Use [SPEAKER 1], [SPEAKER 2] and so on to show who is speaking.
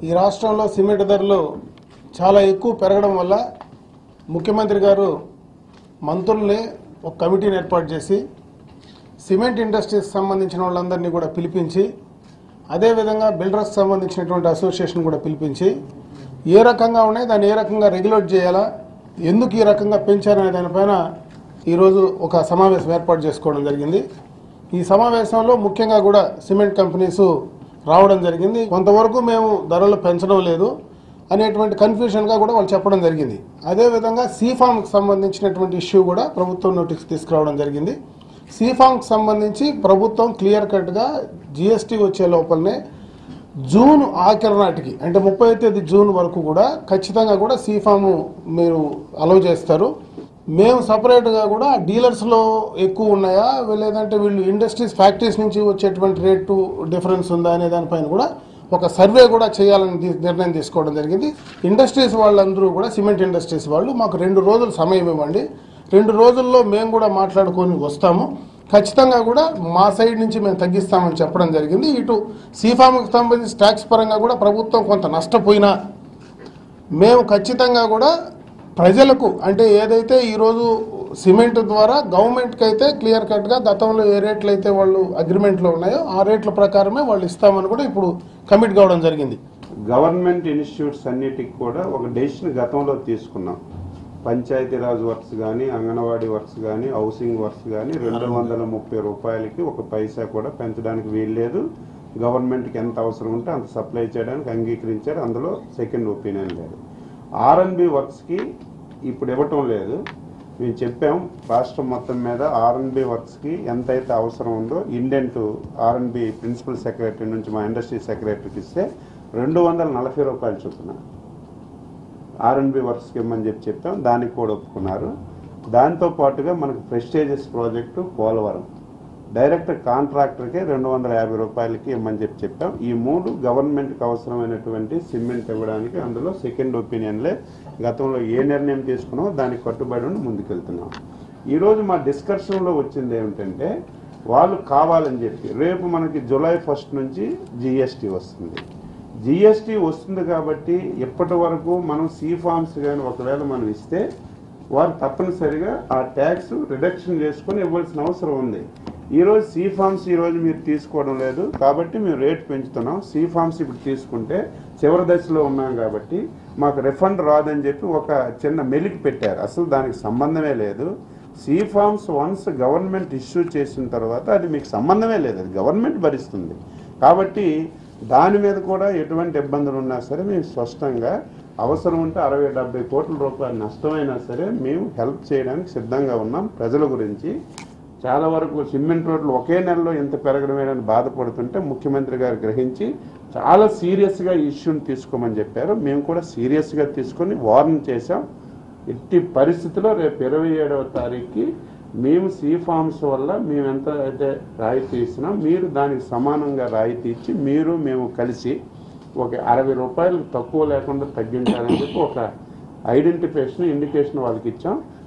[SPEAKER 1] ఈ రాష్ట్రంలో సిమెంట్ ధరలు చాలా ఎక్కువ పెరగడం వల్ల ముఖ్యమంత్రి గారు మంత్రుల్ని ఒక కమిటీని ఏర్పాటు చేసి సిమెంట్ ఇండస్ట్రీస్ సంబంధించిన వాళ్ళందరినీ కూడా పిలిపించి అదేవిధంగా బిల్డర్స్ సంబంధించినటువంటి అసోసియేషన్ కూడా పిలిపించి ఏ రకంగా ఉన్నాయి దాన్ని ఏ రకంగా రెగ్యులేట్ చేయాలా ఎందుకు ఈ రకంగా పెంచారనే దానిపైన ఈరోజు ఒక సమావేశం ఏర్పాటు చేసుకోవడం జరిగింది ఈ సమావేశంలో ముఖ్యంగా కూడా సిమెంట్ కంపెనీస్ రావడం జరిగింది కొంతవరకు మేము ధరలు పెంచడం లేదు అనేటువంటి కన్ఫ్యూషన్గా కూడా వాళ్ళు చెప్పడం జరిగింది అదేవిధంగా సీఫామ్కి సంబంధించినటువంటి ఇష్యూ కూడా ప్రభుత్వం నోటీస్ తీసుకురావడం జరిగింది సీఫామ్కి సంబంధించి ప్రభుత్వం క్లియర్ కట్గా జిఎస్టీ వచ్చే లోపలనే జూన్ ఆఖరి నాటికి అంటే ముప్పై తేదీ జూన్ వరకు కూడా ఖచ్చితంగా కూడా సీఫాము మీరు అలౌ చేస్తారు మేము సపరేట్గా కూడా డీలర్స్లో ఎక్కువ ఉన్నాయా లేదంటే వీళ్ళు ఇండస్ట్రీస్ ఫ్యాక్టరీస్ నుంచి వచ్చేటువంటి రేటు డిఫరెన్స్ ఉందా అనే దానిపైన కూడా ఒక సర్వే కూడా చేయాలని తీ- నిర్ణయం తీసుకోవడం జరిగింది ఇండస్ట్రీస్ వాళ్ళందరూ కూడా సిమెంట్ ఇండస్ట్రీస్ వాళ్ళు మాకు రెండు రోజులు సమయం ఇవ్వండి రెండు రోజుల్లో మేము కూడా మాట్లాడుకొని వస్తాము ఖచ్చితంగా కూడా మా సైడ్ నుంచి మేము తగ్గిస్తామని చెప్పడం జరిగింది ఇటు సీఫామ్కి సంబంధించి ట్యాక్స్ పరంగా కూడా ప్రభుత్వం కొంత నష్టపోయినా మేము ఖచ్చితంగా కూడా ప్రజలకు అంటే ఏదైతే ఈరోజు సిమెంట్ ద్వారా గవర్నమెంట్కి అయితే క్లియర్ కట్గా గతంలో ఏ రేట్లు అయితే వాళ్ళు అగ్రిమెంట్లో ఉన్నాయో ఆ రేట్ల ప్రకారమే వాళ్ళు ఇస్తామని కూడా ఇప్పుడు కమిట్ కావడం జరిగింది
[SPEAKER 2] గవర్నమెంట్ ఇన్స్టిట్యూట్స్ అన్నిటికి కూడా ఒక డెసిషన్ గతంలో తీసుకున్నాం పంచాయతీరాజ్ వర్క్స్ కానీ అంగన్వాడీ వర్క్స్ కానీ హౌసింగ్ వర్క్స్ కానీ రెండు వందల ముప్పై రూపాయలకి ఒక పైసా కూడా పెంచడానికి వీల్లేదు గవర్నమెంట్కి ఎంత అవసరం ఉంటే అంత సప్లై చేయడానికి అంగీకరించారు అందులో సెకండ్ ఒపీనియన్ లేదు ఆర్ఎన్బి వర్క్స్కి ఇప్పుడు ఇవ్వటం లేదు మేము చెప్పాం రాష్ట్రం మొత్తం మీద ఆర్ఎన్బి వర్క్స్కి ఎంతైతే అవసరం ఉందో ఇండెంట్ ఆర్ఎన్బి ప్రిన్సిపల్ సెక్రటరీ నుంచి మా ఇండస్ట్రీ సెక్రటరీకి ఇస్తే రెండు వందల నలభై రూపాయలు చొప్పున ఆర్ఎన్బి వర్క్స్కి ఇమ్మని చెప్పి చెప్పాం దానికి కూడా ఒప్పుకున్నారు దాంతో పాటుగా మనకు ప్రెస్టేజియస్ ప్రాజెక్టు పోలవరం డైరెక్ట్ కాంట్రాక్టర్కే రెండు వందల యాభై రూపాయలకి ఇమ్మని చెప్పి చెప్పాం ఈ మూడు గవర్నమెంట్కి అవసరమైనటువంటి సిమెంట్ ఇవ్వడానికి అందులో సెకండ్ ఒపీనియన్లే గతంలో ఏ నిర్ణయం తీసుకున్నామో దానికి కట్టుబడి ఉండి ముందుకెళ్తున్నాం ఈరోజు మా డిస్కషన్లో వచ్చింది ఏమిటంటే వాళ్ళు కావాలని చెప్పి రేపు మనకి జూలై ఫస్ట్ నుంచి జిఎస్టీ వస్తుంది జిఎస్టీ వస్తుంది కాబట్టి ఇప్పటి వరకు మనం సీ ఫార్మ్స్ కానీ ఒకవేళ మనం ఇస్తే వారు తప్పనిసరిగా ఆ ట్యాక్స్ రిడక్షన్ చేసుకొని ఇవ్వాల్సిన అవసరం ఉంది ఈరోజు సీ ఫార్మ్స్ ఈరోజు మీరు తీసుకోవడం లేదు కాబట్టి మేము రేట్ పెంచుతున్నాం సీ ఫార్మ్స్ ఇప్పుడు తీసుకుంటే చివరి దశలో ఉన్నాం కాబట్టి మాకు రిఫండ్ రాదని చెప్పి ఒక చిన్న మెలికి పెట్టారు అసలు దానికి సంబంధమే లేదు C forms once government issue చేసిన తర్వాత అది మీకు సంబంధమే లేదు అది గవర్నమెంట్ భరిస్తుంది కాబట్టి దాని మీద కూడా ఎటువంటి ఇబ్బందులు ఉన్నా సరే మేము స్పష్టంగా అవసరం ఉంటే అరవై డెబ్బై కోట్ల రూపాయలు నష్టమైనా సరే మేము హెల్ప్ చేయడానికి సిద్ధంగా ఉన్నాం ప్రజల గురించి చాలా వరకు సిమెంట్ రోడ్లు ఒకే నెలలో ఎంత పెరగడమేనని బాధపడుతుంటే ముఖ్యమంత్రి గారు గ్రహించి చాలా సీరియస్గా ఈ ఇష్యూని తీసుకోమని చెప్పారు మేము కూడా సీరియస్గా తీసుకొని వార్న్ చేశాం ఎట్టి పరిస్థితిలో రేపు ఇరవై ఏడవ తారీఖుకి మేము సీ ఫార్మ్స్ వల్ల మేము ఎంత అయితే రాయితీ ఇస్తున్నాం మీరు దానికి సమానంగా రాయితీ ఇచ్చి మీరు మేము కలిసి ఒక అరవై రూపాయలు తక్కువ లేకుండా తగ్గించాలని చెప్పి ఒక ఐడెంటిఫికేషన్ ఇండికేషన్ వాళ్ళకి ఇచ్చాం